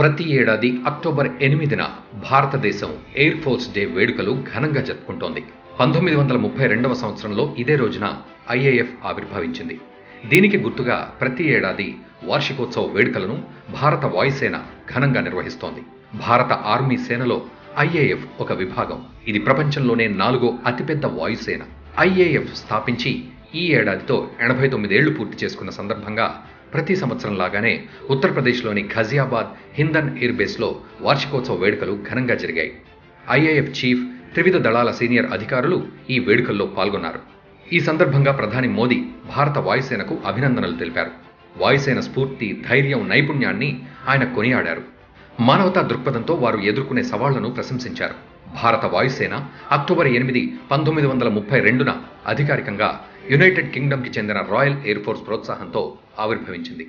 ప్రతి ఏడాది అక్టోబర్ ఎనిమిదిన భారతదేశం ఎయిర్ ఫోర్స్ డే వేడుకలు ఘనంగా జరుపుకుంటోంది పంతొమ్మిది వందల ముప్పై రెండవ సంవత్సరంలో ఇదే రోజున ఐఏఎఫ్ ఆవిర్భవించింది దీనికి గుర్తుగా ప్రతి ఏడాది వార్షికోత్సవ వేడుకలను భారత వాయుసేన ఘనంగా నిర్వహిస్తోంది భారత ఆర్మీ సేనలో ఐఏఎఫ్ ఒక విభాగం ఇది ప్రపంచంలోనే నాలుగో అతిపెద్ద వాయుసేన ఐఏఎఫ్ స్థాపించి ఈ ఏడాదితో ఎనభై తొమ్మిదేళ్లు పూర్తి చేసుకున్న సందర్భంగా ప్రతి సంవత్సరం లాగానే ఉత్తరప్రదేశ్లోని ఘజియాబాద్ హిందన్ ఎయిర్ బేస్లో వార్షికోత్సవ వేడుకలు ఘనంగా జరిగాయి ఐఏఎఫ్ చీఫ్ త్రివిధ దళాల సీనియర్ అధికారులు ఈ వేడుకల్లో పాల్గొన్నారు ఈ సందర్భంగా ప్రధాని మోదీ భారత వాయుసేనకు అభినందనలు తెలిపారు వాయుసేన స్ఫూర్తి ధైర్యం నైపుణ్యాన్ని ఆయన కొనియాడారు మానవతా దృక్పథంతో వారు ఎదుర్కొనే సవాళ్లను ప్రశంసించారు భారత వాయుసేన అక్టోబర్ ఎనిమిది పంతొమ్మిది వందల ముప్పై రెండున అధికారికంగా యునైటెడ్ కింగ్డమ్కి చెందిన రాయల్ ఎయిర్ ఫోర్స్ ప్రోత్సాహంతో ఆవిర్భవించింది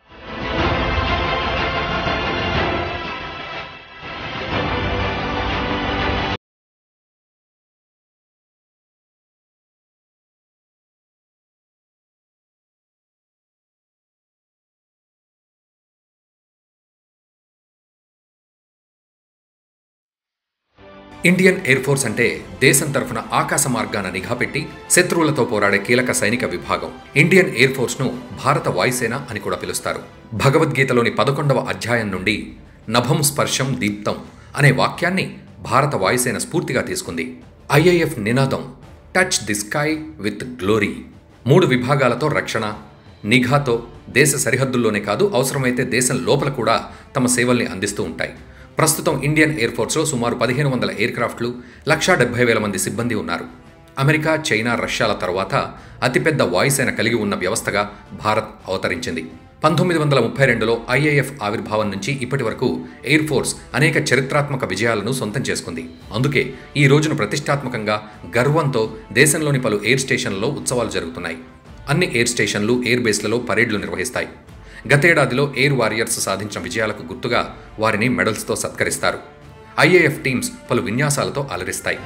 ఇండియన్ ఎయిర్ ఫోర్స్ అంటే దేశం తరఫున ఆకాశ మార్గాన నిఘా పెట్టి శత్రువులతో పోరాడే కీలక సైనిక విభాగం ఇండియన్ ఎయిర్ ఫోర్స్ ను భారత వాయుసేన అని కూడా పిలుస్తారు భగవద్గీతలోని పదకొండవ అధ్యాయం నుండి నభం స్పర్శం దీప్తం అనే వాక్యాన్ని భారత వాయుసేన స్ఫూర్తిగా తీసుకుంది ఐఏఎఫ్ నినాదం touch the sky with glory మూడు విభాగాలతో రక్షణ నిఘాతో దేశ సరిహద్దుల్లోనే కాదు అవసరమైతే దేశం లోపల కూడా తమ సేవల్ని అందిస్తూ ఉంటాయి ప్రస్తుతం ఇండియన్ ఎయిర్ ఫోర్స్లో సుమారు పదిహేను వందల ఎయిర్ క్రాఫ్ట్లు లక్షా డెబ్బై వేల మంది సిబ్బంది ఉన్నారు అమెరికా చైనా రష్యాల తర్వాత అతిపెద్ద వాయుసేన కలిగి ఉన్న వ్యవస్థగా భారత్ అవతరించింది పంతొమ్మిది వందల ముప్పై రెండులో ఐఏఎఫ్ ఆవిర్భావం నుంచి ఇప్పటి వరకు ఎయిర్ ఫోర్స్ అనేక చరిత్రాత్మక విజయాలను సొంతం చేసుకుంది అందుకే ఈ రోజును ప్రతిష్టాత్మకంగా గర్వంతో దేశంలోని పలు ఎయిర్ స్టేషన్లలో ఉత్సవాలు జరుగుతున్నాయి అన్ని ఎయిర్ స్టేషన్లు ఎయిర్ బేస్లలో పరేడ్లు నిర్వహిస్తాయి గతేడాదిలో ఎయిర్ వారియర్స్ సాధించిన విజయాలకు గుర్తుగా వారిని మెడల్స్తో సత్కరిస్తారు ఐఏఎఫ్ టీమ్స్ పలు విన్యాసాలతో అలరిస్తాయి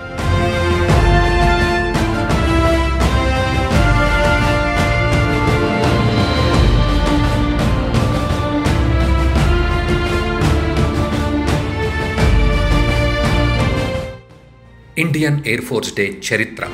ఇండియన్ ఎయిర్ ఫోర్స్ డే చరిత్ర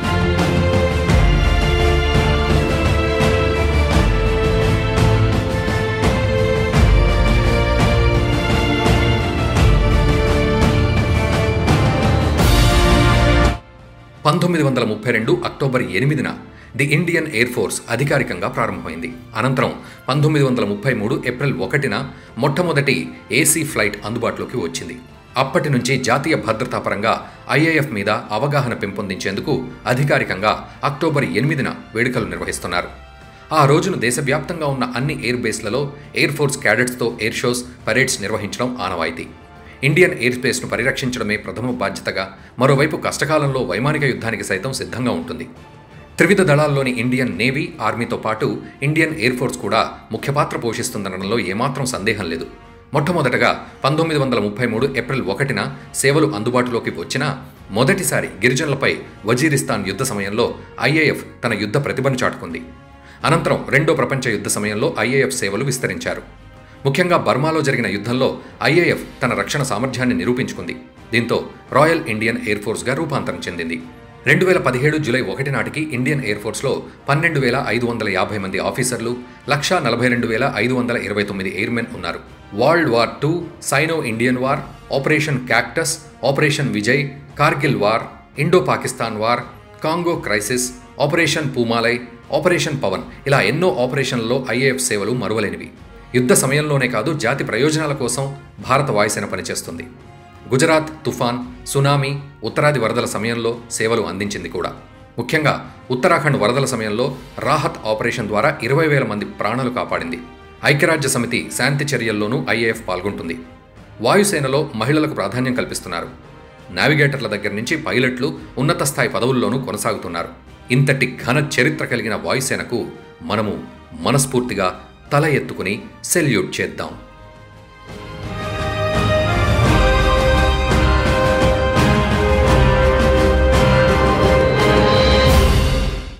పంతొమ్మిది వందల ముప్పై రెండు అక్టోబర్ ఎనిమిదిన ది ఇండియన్ ఎయిర్ ఫోర్స్ అధికారికంగా ప్రారంభమైంది అనంతరం పంతొమ్మిది వందల ముప్పై మూడు ఏప్రిల్ ఒకటిన మొట్టమొదటి ఏసీ ఫ్లైట్ అందుబాటులోకి వచ్చింది అప్పటి నుంచి జాతీయ భద్రతా పరంగా ఐఏఎఫ్ మీద అవగాహన పెంపొందించేందుకు అధికారికంగా అక్టోబర్ ఎనిమిదిన వేడుకలు నిర్వహిస్తున్నారు ఆ రోజున దేశవ్యాప్తంగా ఉన్న అన్ని ఎయిర్ బేస్లలో ఎయిర్ ఫోర్స్ క్యాడెట్స్తో ఎయిర్ షోస్ పరేడ్స్ నిర్వహించడం ఆనవాయితీ ఇండియన్ ఎయిర్ స్పేస్ను పరిరక్షించడమే ప్రథమ బాధ్యతగా మరోవైపు కష్టకాలంలో వైమానిక యుద్ధానికి సైతం సిద్ధంగా ఉంటుంది త్రివిధ దళాల్లోని ఇండియన్ నేవీ ఆర్మీతో పాటు ఇండియన్ ఎయిర్ ఫోర్స్ కూడా ముఖ్య పాత్ర పోషిస్తుందనడంలో ఏమాత్రం సందేహం లేదు మొట్టమొదటగా పంతొమ్మిది వందల ముప్పై మూడు ఏప్రిల్ ఒకటిన సేవలు అందుబాటులోకి వచ్చినా మొదటిసారి గిరిజనులపై వజీరిస్తాన్ యుద్ధ సమయంలో ఐఏఎఫ్ తన యుద్ధ ప్రతిభను చాటుకుంది అనంతరం రెండో ప్రపంచ యుద్ధ సమయంలో ఐఏఎఫ్ సేవలు విస్తరించారు ముఖ్యంగా బర్మాలో జరిగిన యుద్ధంలో ఐఏఎఫ్ తన రక్షణ సామర్థ్యాన్ని నిరూపించుకుంది దీంతో రాయల్ ఇండియన్ ఎయిర్ ఫోర్స్గా రూపాంతరం చెందింది రెండు వేల పదిహేడు జూలై ఒకటి నాటికి ఇండియన్ ఎయిర్ ఫోర్స్లో పన్నెండు వేల ఐదు వందల యాభై మంది ఆఫీసర్లు లక్షా నలభై రెండు వేల ఐదు వందల ఇరవై తొమ్మిది ఎయిర్మెన్ ఉన్నారు world war two Sino Indian war operation cactus operation Vijay Kargil war Indo Pakistan war Congo crisis operation Poomalai operation Pawan ఇలా ఎన్నో ఆపరేషన్లలో ఐఏఎఫ్ సేవలు మరువలేనివి యుద్ధ సమయంలోనే కాదు జాతి ప్రయోజనాల కోసం భారత వాయుసేన పనిచేస్తుంది గుజరాత్ తుఫాన్ సునామీ ఉత్తరాది వరదల సమయంలో సేవలు అందించింది కూడా ముఖ్యంగా ఉత్తరాఖండ్ వరదల సమయంలో రాహత్ ఆపరేషన్ ద్వారా ఇరవై వేల మంది ప్రాణాలు కాపాడింది ఐక్యరాజ్య సమితి శాంతి చర్యల్లోనూ ఐఏఎఫ్ పాల్గొంటుంది వాయుసేనలో మహిళలకు ప్రాధాన్యం కల్పిస్తున్నారు నావిగేటర్ల దగ్గర నుంచి పైలట్లు ఉన్నత స్థాయి పదవుల్లోనూ కొనసాగుతున్నారు ఇంతటి ఘన చరిత్ర కలిగిన వాయుసేనకు మనము మనస్ఫూర్తిగా తల ఎత్తుకుని సెల్యూట్ చేద్దాం